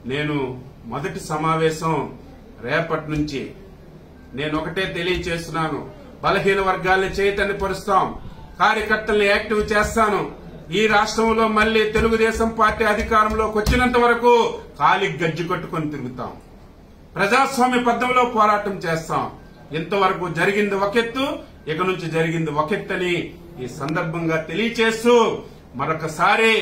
నేను మొదటి సమావేశం రేపటి నుంచి నేను ఒకటే తెలియచేస్తున్నాను బలహీన వర్గాల్ని చైతన్యపరుస్తాం కార్యకర్తల్ని యాక్టివ్ చేస్తాను ఈ రాష్ట్రంలో మళ్లీ తెలుగుదేశం పార్టీ అధికారంలోకి వచ్చినంత వరకు కాలి గజ్జి కట్టుకొని తిరుగుతాం ప్రజాస్వామ్య పద్ధతిలో పోరాటం చేస్తాం ఇంతవరకు జరిగింది ఒకెత్తు ఇక నుంచి జరిగింది ఒకెత్తని ఈ సందర్భంగా తెలియచేస్తూ మరొకసారి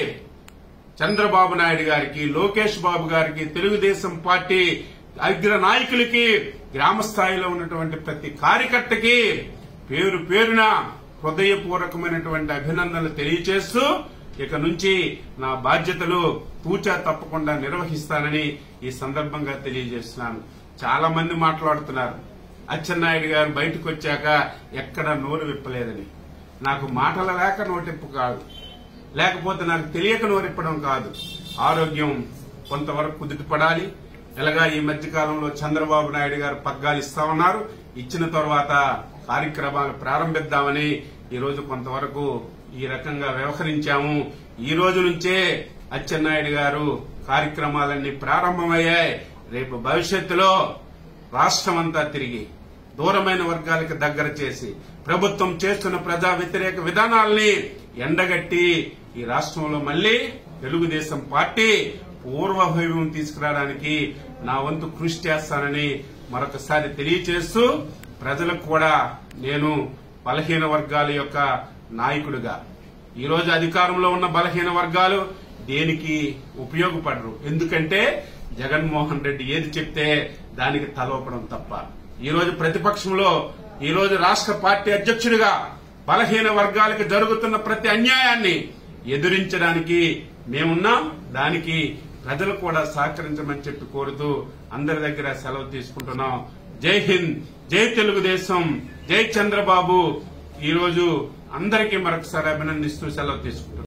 చంద్రబాబు నాయుడు గారికి లోకేష్ బాబు గారికి తెలుగుదేశం పార్టీ అగ్ర నాయకులకి గ్రామ స్థాయిలో ఉన్నటువంటి ప్రతి కార్యకర్తకి పేరు పేరున హృదయపూర్వకమైనటువంటి అభినందనలు తెలియచేస్తూ ఇక నుంచి నా బాధ్యతలు తూచా తప్పకుండా నిర్వహిస్తానని ఈ సందర్భంగా తెలియజేస్తున్నాను చాలా మంది మాట్లాడుతున్నారు అచ్చెన్నాయుడు గారు బయటకు వచ్చాక ఎక్కడ నోరు విప్పలేదని నాకు మాటల లేక నోటింపు కాదు లేకపోతే నాకు తెలియక నోరిప్పడం కాదు ఆరోగ్యం కొంతవరకు కుదుటపడాలి ఎలాగా ఈ మధ్య కాలంలో చంద్రబాబు నాయుడు గారు పగ్గాలు ఇస్తా ఉన్నారు ఇచ్చిన తర్వాత కార్యక్రమాలు ప్రారంభిద్దామని ఈ రోజు కొంతవరకు ఈ రకంగా వ్యవహరించాము ఈ రోజు నుంచే అచ్చెన్నాయుడు గారు కార్యక్రమాలన్నీ ప్రారంభమయ్యాయి రేపు భవిష్యత్తులో రాష్ట్రమంతా తిరిగి దూరమైన వర్గాలకు దగ్గర చేసి ప్రభుత్వం చేస్తున్న ప్రజా వ్యతిరేక విధానాల్ని ఎండగట్టి ఈ రాష్ట్రంలో మళ్లీ తెలుగుదేశం పార్టీ పూర్వవైభవం తీసుకురావడానికి నా వంతు కృషి చేస్తానని మరొకసారి తెలియచేస్తూ ప్రజలకు కూడా నేను బలహీన వర్గాల యొక్క నాయకుడిగా ఈ రోజు అధికారంలో ఉన్న బలహీన వర్గాలు దేనికి ఉపయోగపడరు ఎందుకంటే జగన్మోహన్ రెడ్డి ఏది చెప్తే దానికి తలవపడం తప్ప ఈ రోజు ప్రతిపక్షంలో ఈ రోజు రాష్ట్ర పార్టీ అధ్యక్షుడిగా బలహీన వర్గాలకు జరుగుతున్న ప్రతి అన్యాయాన్ని ఎదురించడానికి మేమున్నాం దానికి ప్రజలు కూడా సహకరించమని చెప్పి కోరుతూ అందరి దగ్గర సెలవు తీసుకుంటున్నాం జై హింద్ జై తెలుగుదేశం జై చంద్రబాబు ఈ రోజు అందరికీ మరొకసారి అభినందిస్తూ సెలవు తీసుకుంటున్నాం